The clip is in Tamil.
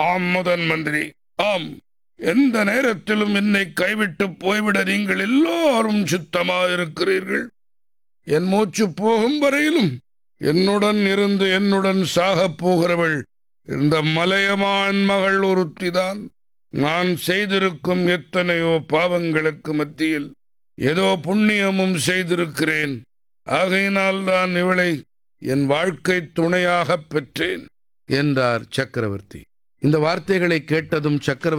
ஆம் முதன் மந்திரி ஆம் எந்த நேரத்திலும் என்னை கைவிட்டு போய்விட நீங்கள் எல்லோரும் சுத்தமாயிருக்கிறீர்கள் என் மூச்சு போகும் வரையிலும் என்னுடன் இருந்து என்னுடன் சாகப் போகிறவள் இந்த மலையமான் மகள் ஒருத்திதான் நான் செய்திருக்கும் எத்தனையோ பாவங்களுக்கு மத்தியில் ஏதோ புண்ணியமும் செய்திருக்கிறேன் ஆகையினால் தான் இவளை என் வாழ்க்கை துணையாகப் பெற்றேன் என்றார் சக்கரவர்த்தி இந்த வார்த்தைகளை கேட்டதும் சக்கரவர்த்தி